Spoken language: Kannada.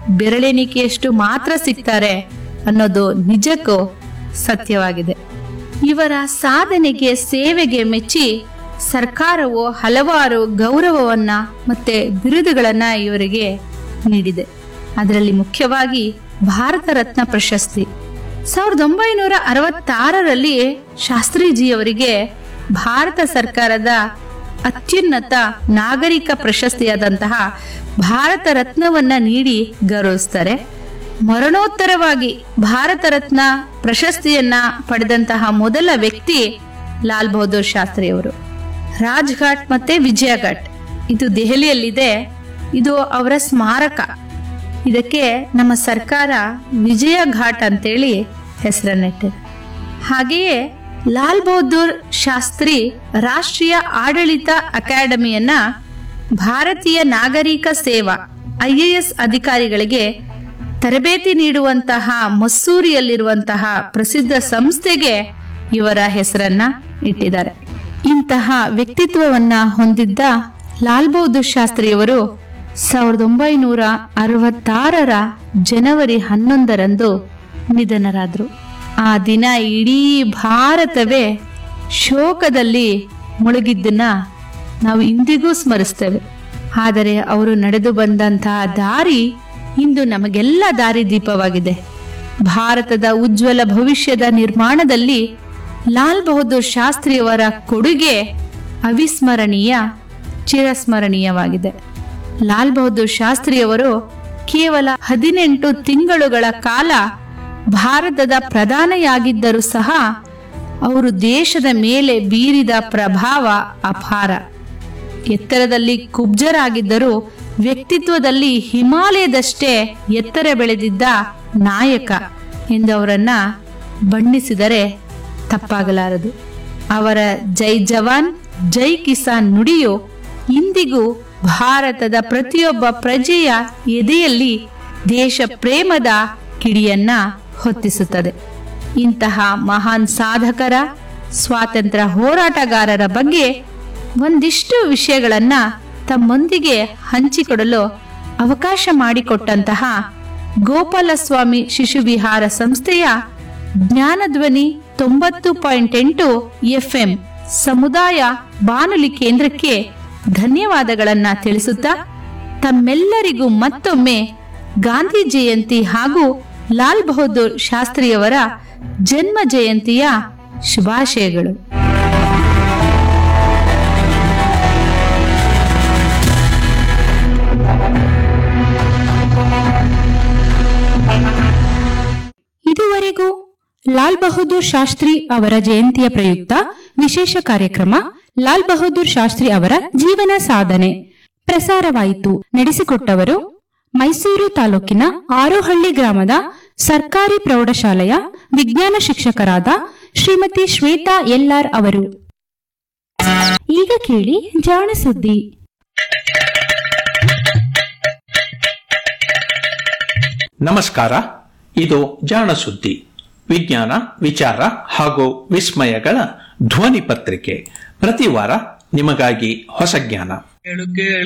ಬೆರಳೆಣಿಕೆಯಷ್ಟು ಮಾತ್ರ ಸಿಗ್ತಾರೆ ಅನ್ನೋದು ನಿಜಕ್ಕೂ ಸತ್ಯವಾಗಿದೆ ಇವರ ಸಾಧನೆಗೆ ಸೇವೆಗೆ ಮೆಚ್ಚಿ ಸರ್ಕಾರವು ಹಲವಾರು ಗೌರವವನ್ನ ಮತ್ತೆ ಬಿರುದುಗಳನ್ನ ಇವರಿಗೆ ನೀಡಿದೆ ಅದರಲ್ಲಿ ಮುಖ್ಯವಾಗಿ ಭಾರತ ರತ್ನ ಪ್ರಶಸ್ತಿ ಸಾವಿರದ ಒಂಬೈನೂರ ಅರವತ್ತಾರರಲ್ಲಿ ಶಾಸ್ತ್ರೀಜಿಯವರಿಗೆ ಭಾರತ ಸರ್ಕಾರದ ಅತ್ಯುನ್ನತ ನಾಗರಿಕ ಪ್ರಶಸ್ತಿಯಾದಂತಹ ಭಾರತ ರತ್ನವನ್ನ ನೀಡಿ ಗೌರವಿಸ್ತಾರೆ ಮರಣೋತ್ತರವಾಗಿ ಭಾರತ ರತ್ನ ಪ್ರಶಸ್ತಿಯನ್ನ ಪಡೆದಂತಹ ಮೊದಲ ವ್ಯಕ್ತಿ ಲಾಲ್ ಬಹದ್ದೂರ್ ಶಾಸ್ತ್ರಿ ಅವರು ರಾಜ್ಘಾಟ್ ಮತ್ತೆ ವಿಜಯಘಾಟ್ ಇದು ದೆಹಲಿಯಲ್ಲಿದೆ ಇದು ಅವರ ಸ್ಮಾರಕ ಇದಕ್ಕೆ ನಮ್ಮ ಸರ್ಕಾರ ವಿಜಯ ಘಾಟ್ ಅಂತೇಳಿ ಹೆಸರನ್ನಿಟ್ಟಿದೆ ಹಾಗೆಯೇ ಲಾಲ್ ಬಹದ್ದೂರ್ ಶಾಸ್ತ್ರಿ ರಾಷ್ಟ್ರೀಯ ಆಡಳಿತ ಅಕಾಡೆಮಿಯನ್ನ ಭಾರತೀಯ ನಾಗರಿಕ ಸೇವಾ ಐಎಎಸ್ ಅಧಿಕಾರಿಗಳಿಗೆ ತರಬೇತಿ ನೀಡುವಂತಹ ಮಸ್ಸೂರಿಯಲ್ಲಿರುವಂತಹ ಪ್ರಸಿದ್ಧ ಸಂಸ್ಥೆಗೆ ಇವರ ಹೆಸರನ್ನ ಇಟ್ಟಿದ್ದಾರೆ ಇಂತಹ ವ್ಯಕ್ತಿತ್ವವನ್ನ ಹೊಂದಿದ್ದ ಲಾಲ್ ಬಹದ್ದೂರ್ ಶಾಸ್ತ್ರಿಯವರು ಸಾವಿರದ ಒಂಬೈನೂರ ಅರವತ್ತಾರರ ಜನವರಿ ಹನ್ನೊಂದರಂದು ನಿಧನರಾದರು ಆ ದಿನ ಇಡೀ ಭಾರತವೇ ಶೋಕದಲ್ಲಿ ಮುಳುಗಿದ್ದನ್ನ ನಾವು ಇಂದಿಗೂ ಸ್ಮರಿಸ್ತೇವೆ ಆದರೆ ಅವರು ನಡೆದು ಬಂದಂತಹ ದಾರಿ ಇಂದು ನಮಗೆಲ್ಲ ದಾರಿದೀಪವಾಗಿದೆ ಭಾರತದ ಉಜ್ವಲ ಭವಿಷ್ಯದ ನಿರ್ಮಾಣದಲ್ಲಿ ಲಾಲ್ ಬಹದ್ದೂರ್ ಶಾಸ್ತ್ರಿಯವರ ಕೊಡುಗೆ ಅವಿಸ್ಮರಣೀಯ ಚಿರಸ್ಮರಣೀಯವಾಗಿದೆ ಲಾಲ್ ಬಹದ್ದೂರ್ ಶಾಸ್ತ್ರಿಯವರು ಕೇವಲ ಹದಿನೆಂಟು ತಿಂಗಳುಗಳ ಕಾಲ ಭಾರತದ ಪ್ರಧಾನಿಯಾಗಿದ್ದರೂ ಸಹ ಅವರು ದೇಶದ ಮೇಲೆ ಬೀರಿದ ಪ್ರಭಾವ ಅಪಾರ ಎತ್ತರದಲ್ಲಿ ಕುಬ್ಜರಾಗಿದ್ದರೂ ವ್ಯಕ್ತಿತ್ವದಲ್ಲಿ ಹಿಮಾಲಯದಷ್ಟೇ ಎತ್ತರ ಬೆಳೆದಿದ್ದ ನಾಯಕ ಎಂದು ಅವರನ್ನ ಬಣ್ಣಿಸಿದರೆ ತಪ್ಪಾಗಲಾರದು ಅವರ ಜೈ ಜವಾನ್ ಜೈ ಕಿಸಾನ್ ನುಡಿಯು ಇಂದಿಗೂ ಭಾರತದ ಪ್ರತಿಯೊಬ್ಬ ಪ್ರಜೆಯ ಎದೆಯಲ್ಲಿ ದೇಶ ಪ್ರೇಮದ ಕಿಡಿಯನ್ನ ಹೊತ್ತಿಸುತ್ತದೆ ಇಂತಹ ಮಹಾನ್ ಸಾಧಕರ ಸ್ವಾತಂತ್ರ್ಯ ಹೋರಾಟಗಾರರ ಬಗ್ಗೆ ಒಂದಿಷ್ಟು ವಿಷಯಗಳನ್ನ ತಮ್ಮೊಂದಿಗೆ ಹಂಚಿಕೊಡಲು ಅವಕಾಶ ಮಾಡಿಕೊಟ್ಟಂತಹ ಗೋಪಾಲಸ್ವಾಮಿ ಶಿಶು ವಿಹಾರ ಸಂಸ್ಥೆಯ ಜ್ಞಾನಧ್ವನಿ ತೊಂಬತ್ತು ಪಾಯಿಂಟ್ ಎಂಟು ಎಫ್ಎಂ ಸಮುದಾಯ ಬಾನುಲಿ ಕೇಂದ್ರಕ್ಕೆ ಧನ್ಯವಾದಗಳನ್ನ ತಿಳಿಸುತ್ತಾ ತಮ್ಮೆಲ್ಲರಿಗೂ ಮತ್ತೊಮ್ಮೆ ಗಾಂಧಿ ಜಯಂತಿ ಹಾಗೂ ಲಾಲ್ ಬಹದ್ದೂರ್ ಶಾಸ್ತ್ರಿಯವರ ಜನ್ಮ ಜಯಂತಿಯ ಶುಭಾಶಯಗಳು ಇದುವರೆಗೂ ಲಾಲ್ ಬಹದ್ದೂರ್ ಶಾಸ್ತ್ರಿ ಅವರ ಜಯಂತಿಯ ಪ್ರಯುಕ್ತ ವಿಶೇಷ ಕಾರ್ಯಕ್ರಮ ಲಾಲ್ ಬಹದ್ದೂರ್ ಶಾಸ್ತ್ರಿ ಅವರ ಜೀವನ ಸಾಧನೆ ಪ್ರಸಾರವಾಯಿತು ನಡೆಸಿಕೊಟ್ಟವರು ಮೈಸೂರು ತಾಲೂಕಿನ ಆರೋಹಳ್ಳಿ ಗ್ರಾಮದ ಸರ್ಕಾರಿ ಪ್ರೌಢಶಾಲೆಯ ವಿಜ್ಞಾನ ಶಿಕ್ಷಕರಾದ ಶ್ರೀಮತಿ ಶ್ವೇತಾ ಎಲ್ಆರ್ ಅವರು ಈಗ ಕೇಳಿ ಜಾಣ ಸುದ್ದಿ ನಮಸ್ಕಾರ ಇದು ಜಾಣ ಸುದ್ದಿ ವಿಜ್ಞಾನ ವಿಚಾರ ಹಾಗೂ ವಿಸ್ಮಯಗಳ ಧ್ವನಿ ಪತ್ರಿಕೆ ಪ್ರತಿ ವಾರ ನಿಮಗಾಗಿ ಹೊಸ ಜ್ಞಾನ ಕೇಳು ಕೇಳು